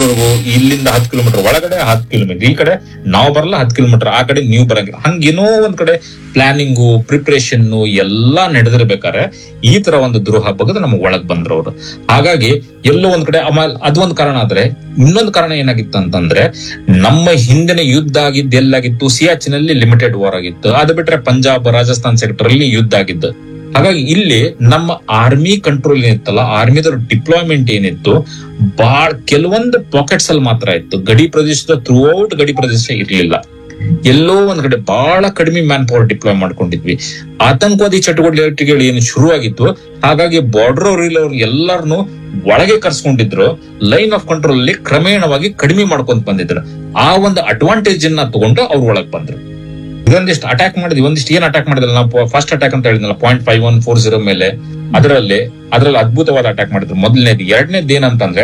ಎಲ್ಲಿವರೆಗೂ ಇಲ್ಲಿಂದ ಹತ್ತು ಕಿಲೋಮೀಟರ್ ಒಳಗಡೆ ಹತ್ತು ಕಿಲೋಮೀಟರ್ ಈ ಕಡೆ ನಾವು ಬರಲ್ಲ ಹತ್ತು ಕಿಲೋಮೀಟರ್ ಆ ಕಡೆ ನೀವು ಬರಂಗಿಲ್ಲ ಹಂಗೇನೋ ಒಂದ್ ಕಡೆ ಪ್ಲಾನಿಂಗು ಪ್ರಿಪರೇಷನ್ ಎಲ್ಲಾ ನಡೆದಿರ್ಬೇಕಾದ್ರೆ ಈ ತರ ಒಂದು ದ್ರೋಹ ಬಗದು ನಮಗ್ ಒಳಗ್ ಬಂದ್ರು ಅವ್ರು ಹಾಗಾಗಿ ಎಲ್ಲೋ ಒಂದ್ ಕಡೆ ಆಮೇಲೆ ಅದೊಂದ್ ಕಾರಣ ಆದ್ರೆ ಇನ್ನೊಂದು ಕಾರಣ ಏನಾಗಿತ್ತು ಅಂತಂದ್ರೆ ನಮ್ಮ ಹಿಂದಿನ ಯುದ್ಧ ಆಗಿದ್ದು ಎಲ್ಲಾಗಿತ್ತು ಸಿಯಾಚಿನಲ್ಲಿ ಲಿಮಿಟೆಡ್ ವಾರ್ ಆಗಿತ್ತು ಅದು ಬಿಟ್ರೆ ಪಂಜಾಬ್ ರಾಜಸ್ಥಾನ್ ಸೆಕ್ಟರ್ ಅಲ್ಲಿ ಯುದ್ಧ ಆಗಿದ್ದು ಹಾಗಾಗಿ ಇಲ್ಲಿ ನಮ್ಮ ಆರ್ಮಿ ಕಂಟ್ರೋಲ್ ಏನಿತ್ತಲ್ಲ ಆರ್ಮಿದವ್ರ ಡಿಪ್ಲಾಯ್ಮೆಂಟ್ ಏನಿತ್ತು ಬಾಳ್ ಕೆಲವೊಂದು ಪಾಕೆಟ್ಸ್ ಅಲ್ಲಿ ಮಾತ್ರ ಇತ್ತು ಗಡಿ ಪ್ರದೇಶದ ಥ್ರೂ ಔಟ್ ಗಡಿ ಪ್ರದೇಶ ಇರ್ಲಿಲ್ಲ ಎಲ್ಲೋ ಒಂದ್ ಕಡೆ ಬಹಳ ಕಡಿಮೆ ಮ್ಯಾನ್ ಪವರ್ ಡಿಪ್ಲಾಯ್ ಮಾಡ್ಕೊಂಡಿದ್ವಿ ಆತಂಕವಾದಿ ಚಟುವಟಿಕೆಗಳು ಏನು ಶುರುವಾಗಿತ್ತು ಹಾಗಾಗಿ ಬಾರ್ಡರ್ ಅವ್ರು ಎಲ್ಲರನ್ನು ಒಳಗೆ ಕರ್ಸ್ಕೊಂಡಿದ್ರು ಲೈನ್ ಆಫ್ ಕಂಟ್ರೋಲ್ ಅಲ್ಲಿ ಕ್ರಮೇಣವಾಗಿ ಕಡಿಮೆ ಮಾಡ್ಕೊಂಡ್ ಬಂದಿದ್ರು ಆ ಒಂದು ಅಡ್ವಾಂಟೇಜ್ ಅನ್ನ ತಗೊಂಡು ಅವ್ರು ಒಳಗ್ ಬಂದ್ರು ಇದೊಂದಿಷ್ಟು ಅಟ್ಯಾಕ್ ಮಾಡಿದ್ವಿ ಒಂದಿಷ್ಟು ಏನ್ ಅಟ್ಯಾಕ್ ಮಾಡಿದ್ರಲ್ಲ ನಾವು ಫಸ್ಟ್ ಅಟ್ಯಾಕ್ ಅಂತ ಹೇಳಿದ್ನಲ್ಲ point five one four zero ಮೇಲೆ ಅದರಲ್ಲಿ ಅದರಲ್ಲಿ ಅದ್ಭುತವಾದ ಅಟ್ಯಾಕ್ ಮಾಡಿದ್ರು ಮೊದಲನೇದು ಎರಡನೇದು ಏನಂತಂದ್ರೆ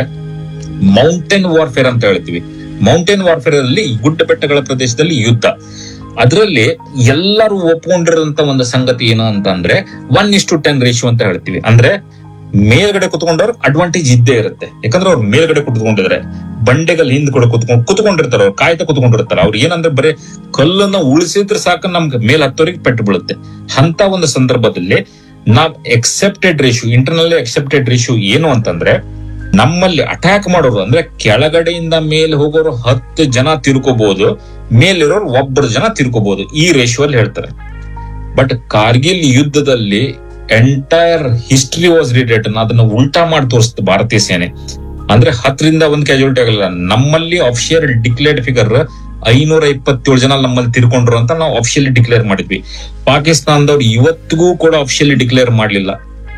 ಮೌಂಟೇನ್ ವಾರ್ಫೇರ್ ಅಂತ ಹೇಳ್ತೀವಿ ಮೌಂಟೇನ್ ವಾರ್ಫೇರ್ ಅಲ್ಲಿ ಗುಡ್ಡ ಬೆಟ್ಟಗಳ ಪ್ರದೇಶದಲ್ಲಿ ಯುದ್ಧ ಅದರಲ್ಲಿ ಎಲ್ಲರೂ ಒಪ್ಕೊಂಡಿರೋಂತ ಒಂದು ಸಂಗತಿ ಏನು ಅಂತಂದ್ರೆ one is to ten ratio ಅಂತ ಹೇಳ್ತೀವಿ ಅಂದ್ರೆ ಮೇಲ್ಗಡೆ ಕುತ್ಕೊಂಡವ್ರು ಅಡ್ವಾಂಟೇಜ್ ಇದ್ದೇ ಇರುತ್ತೆ ಯಾಕಂದ್ರೆ ಅವ್ರು ಮೇಲ್ಗಡೆ ಕುತ್ಕೊಂಡಿದ್ರೆ ಬಂಡೆಗಲ್ ಹಿಂದ್ ಕೂಡ ಕುತ್ಕೊಂಡು ಕುತ್ಕೊಂಡಿರ್ತಾರ ಅವ್ರು ಕಾಯ್ತಾ ಕುತ್ಕೊಂಡಿರ್ತಾರೆ ಅವ್ರು ಏನಂದ್ರೆ ಬರೀ ಕಲ್ಲನ್ನ ಉಳಿಸಿದ್ರೆ ಸಾಕು ನಮ್ಗೆ ಮೇಲ್ ಹತ್ತೋರಿಗೆ ಪೆಟ್ಟು ಬೀಳುತ್ತೆ ಅಂತ ಒಂದು ಸಂದರ್ಭದಲ್ಲಿ ನಾವ್ ಎಕ್ಸೆಪ್ಟೆಡ್ ರೇಷಿಯೋ ಇಂಟರ್ನಲ್ಲಿ ಎಕ್ಸೆಪ್ಟೆಡ್ ರೇಷಿಯೋ ಏನು ಅಂತಂದ್ರೆ ನಮ್ಮಲ್ಲಿ ಅಟ್ಯಾಕ್ ಮಾಡೋರು ಅಂದ್ರೆ ಕೆಳಗಡೆಯಿಂದ ಮೇಲೆ ಹೋಗೋರು ಹತ್ತು ಜನ ತಿರ್ಕೋಬಹುದು ಮೇಲಿರೋರು ಒಬ್ಬರು ಜನ ತಿರ್ಕೋಬಹುದು ಈ ರೇಷಿಯೋ ಅಲ್ಲಿ ಹೇಳ್ತಾರೆ ಬಟ್ ಕಾರ್ಗಿಲ್ ಯುದ್ಧದಲ್ಲಿ ಎಂಟೈರ್ ಹಿಸ್ಟ್ರಿ ವಾಸ್ ರಿಟೇಟನ್ ಅದನ್ನ ಉಲ್ಟಾ ಮಾಡಿ ತೋರಿಸ್ತು ಭಾರತೀಯ ಸೇನೆ ಅಂದ್ರೆ ಹತ್ತರಿಂದ ಒಂದ್ ಕ್ಯಾಜುಯಾಲಿಟಿ ಆಗಲ್ಲ ನಮ್ಮಲ್ಲಿ ಅಫಿಷಿಯಲ್ ಡಿಕ್ಲೇರ್ಡ್ ಫಿಗರ್ ಐನೂರ ಇಪ್ಪತ್ತೇಳು ಜನ ನಮ್ಮಲ್ಲಿ ತಿರ್ಕೊಂಡ್ರು ಅಂತ ನಾವು ಅಫಿಷಿಯಲಿ ಡಿಕ್ಲೇರ್ ಮಾಡಿದ್ವಿ ಪಾಕಿಸ್ತಾನದವ್ರು ಇವತ್ತಿಗೂ ಕೂಡ ಅಫಿಷಿಯಲಿ ಡಿಕ್ಲೇರ್ ಮಾಡ್ಲಿಲ್ಲ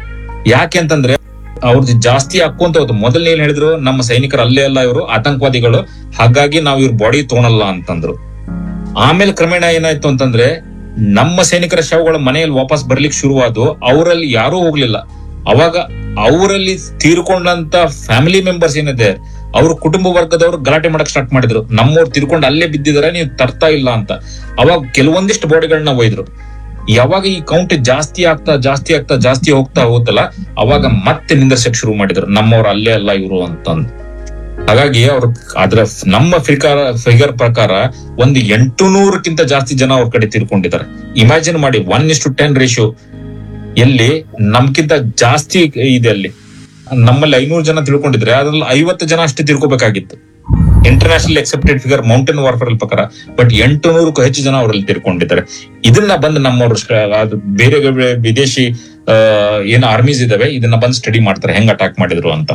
ಯಾಕೆ ಅಂತಂದ್ರೆ ಅವ್ರದ್ದು ಜಾಸ್ತಿ ಹಾಕೊಂತ ಹೋಯ್ತು ಮೊದಲನೇ ಏನ್ ಹೇಳಿದ್ರು ನಮ್ಮ ಸೈನಿಕರು ಅಲ್ಲೇ ಅಲ್ಲ ಇವರು ಆತಂಕವಾದಿಗಳು ಹಾಗಾಗಿ ನಾವು ಇವ್ರ ಬಾಡಿ ತೋಣಲ್ಲ ಅಂತಂದ್ರು ಆಮೇಲೆ ಕ್ರಮೇಣ ಏನಾಯ್ತು ಅಂತಂದ್ರೆ ನಮ್ಮ ಸೈನಿಕರ ಶವಗಳು ಮನೆಯಲ್ಲಿ ವಾಪಸ್ ಬರ್ಲಿಕ್ಕೆ ಶುರುವಾದು ಅವರಲ್ಲಿ ಯಾರೂ ಹೋಗ್ಲಿಲ್ಲ ಅವಾಗ ಅವರಲ್ಲಿ ತೀರ್ಕೊಂಡಂತ ಫ್ಯಾಮಿಲಿ ಮೆಂಬರ್ಸ್ ಏನಿದೆ ಅವ್ರ ಕುಟುಂಬ ವರ್ಗದವರು ಗಲಾಟೆ ಮಾಡಕ್ ಸ್ಟಾರ್ಟ್ ಮಾಡಿದ್ರು ನಮ್ಮವ್ರು ತೀರ್ಕೊಂಡು ಅಲ್ಲೇ ಬಿದ್ದಿದಾರೆ ನೀವು ತರ್ತಾ ಇಲ್ಲ ಅಂತ ಅವಾಗ ಕೆಲವೊಂದಿಷ್ಟು ಬಾಡಿಗಳನ್ನ ಒಯ್ದ್ರು ಯಾವಾಗ ಈ ಕೌಂಟ್ ಜಾಸ್ತಿ ಆಗ್ತಾ ಜಾಸ್ತಿ ಆಗ್ತಾ ಜಾಸ್ತಿ ಹೋಗ್ತಾ ಹೋಗುತ್ತಲ್ಲ ಅವಾಗ ಮತ್ತೆ ನಿಂದರ್ಸಕ್ ಶುರು ಮಾಡಿದ್ರು ನಮ್ಮವ್ರು ಅಲ್ಲೇ ಅಲ್ಲ ಇವರು ಅಂತಂದು ಹಾಗಾಗಿ ಅವ್ರ ಅದ್ರ ನಮ್ಮ ಫಿಗರ್ ಫಿಗರ್ ಪ್ರಕಾರ ಒಂದು ಎಂಟು ನೂರಕ್ಕಿಂತ ಜಾಸ್ತಿ ಜನ ಅವ್ರ ಕಡೆ ತೀರ್ಕೊಂಡಿದ್ದಾರೆ ಇಮ್ಯಾಜಿನ್ ಮಾಡಿ one is to ten ratio ಎಲ್ಲಿ ನಮ್ಗಿಂತ ಜಾಸ್ತಿ ಇದೆ ಅಲ್ಲಿ ನಮ್ಮಲ್ಲಿ ಐನೂರು ಜನ ತಿಳ್ಕೊಂಡಿದ್ರೆ ಅದ್ರಲ್ಲಿ ಐವತ್ತು ಜನ ಅಷ್ಟೇ ತಿಳ್ಕೊಬೇಕಾಗಿತ್ತು international accepted figure mountain warfare ಪ್ರಕಾರ ಬಟ್ ಎಂಟು ನೂರಕ್ಕೂ ಹೆಚ್ಚು ಜನ ಅವರಲ್ಲಿ ತಿರ್ಕೊಂಡಿದ್ದಾರೆ ಇದನ್ನ ಬಂದು ನಮ್ಮವ್ರು ಸ್ಟ- ಅದು ಬೇರೆ ಬೇರೆ ವಿದೇಶಿ ಆ, ಏನು ಆರ್ಮೀಸ್ ಇದಾವೆ ಇದನ್ನ ಬಂದು ಸ್ಟಡಿ ಮಾಡ್ತಾರೆ ಹೆಂಗ್ ಅಟ್ಯಾಕ್ ಮಾಡಿದ್ರು ಅಂತ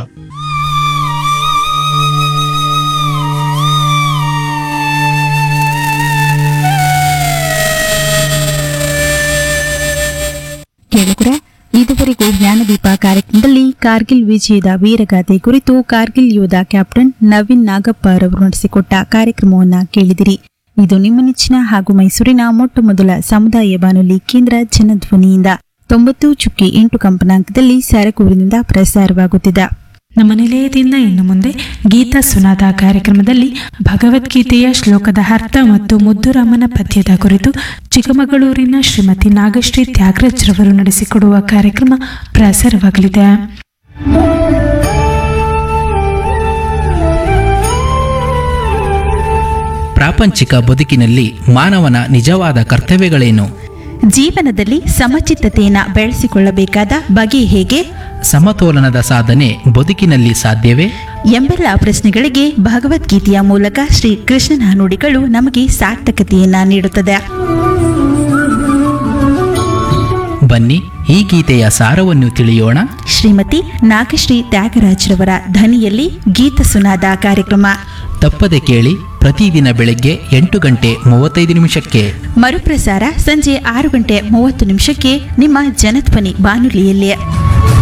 ಕೇಳಿದ್ರೆ ಇದುವರೆಗೂ ಜ್ಞಾನದೀಪ ಕಾರ್ಯಕ್ರಮದಲ್ಲಿ ಕಾರ್ಗಿಲ್ ವಿಜಯದ ವೀರಗಾಥೆ ಕುರಿತು ಕಾರ್ಗಿಲ್ ಯೋಧ ಕ್ಯಾಪ್ಟನ್ ನವೀನ್ ನಾಗಪ್ಪ ರವರು ನಡೆಸಿಕೊಟ್ಟ ಕಾರ್ಯಕ್ರಮವನ್ನ ಕೇಳಿದಿರಿ ಇದು ನಿಮ್ಮ ನೆಚ್ಚಿನ ಹಾಗೂ ಮೈಸೂರಿನ ಮೊಟ್ಟ ಮೊದಲ ಸಮುದಾಯ ಬಾನುಲಿ ಕೇಂದ್ರ ಜನಧ್ವನಿಯಿಂದ ತೊಂಬತ್ತು ಚುಕ್ಕಿ ಎಂಟು ಕಂಪನಾಂಕದಲ್ಲಿ ಸರಕೂರಿನಿಂದ ಪ್ರಸಾರವಾಗುತ್ತಿದೆ ನಮ್ಮ ನಿಲಯದಿಂದ ಇನ್ನು ಮುಂದೆ ಗೀತಾ ಸುನಾದ ಕಾರ್ಯಕ್ರಮದಲ್ಲಿ ಭಗವದ್ಗೀತೆಯ ಶ್ಲೋಕದ ಅರ್ಥ ಮತ್ತು ಮುದ್ದುರಾಮನ ಪದ್ಯದ ಕುರಿತು ಚಿಕ್ಕಮಗಳೂರಿನ ಶ್ರೀಮತಿ ನಾಗಶ್ರೀ ತ್ಯಾಗರಾಜ್ ರವರು ನಡೆಸಿಕೊಡುವ ಕಾರ್ಯಕ್ರಮ ಪ್ರಸಾರವಾಗಲಿದೆ ಪ್ರಾಪಂಚಿಕ ಬದುಕಿನಲ್ಲಿ ಮಾನವನ ನಿಜವಾದ ಕರ್ತವ್ಯಗಳೇನು ಜೀವನದಲ್ಲಿ ಸಮಚಿತ್ತತೆಯನ್ನು ಬೆಳೆಸಿಕೊಳ್ಳಬೇಕಾದ ಬಗೆ ಹೇಗೆ ಸಮತೋಲನದ ಸಾಧನೆ ಬದುಕಿನಲ್ಲಿ ಸಾಧ್ಯವೇ ಎಂಬೆಲ್ಲ ಪ್ರಶ್ನೆಗಳಿಗೆ ಭಗವದ್ಗೀತೆಯ ಮೂಲಕ ಶ್ರೀ ಕೃಷ್ಣನ ನುಡಿಗಳು ನಮಗೆ ಸಾರ್ಥಕತೆಯನ್ನ ನೀಡುತ್ತದೆ ಬನ್ನಿ ಈ ಗೀತೆಯ ಸಾರವನ್ನು ತಿಳಿಯೋಣ ಶ್ರೀಮತಿ ನಾಗಶ್ರೀ ತ್ಯಾಗರಾಜ್ರವರ ಧ್ವನಿಯಲ್ಲಿ ಗೀತ ಸುನಾದ ಕಾರ್ಯಕ್ರಮ ತಪ್ಪದೆ ಕೇಳಿ ಪ್ರತಿದಿನ ಬೆಳಗ್ಗೆ ಎಂಟು ಗಂಟೆ ಮೂವತ್ತೈದು ನಿಮಿಷಕ್ಕೆ ಮರುಪ್ರಸಾರ ಸಂಜೆ ಆರು ಗಂಟೆ ಮೂವತ್ತು ನಿಮಿಷಕ್ಕೆ ನಿಮ್ಮ ಜನಧ್ವನಿ ಬಾನುಲಿಯಲ್ಲಿ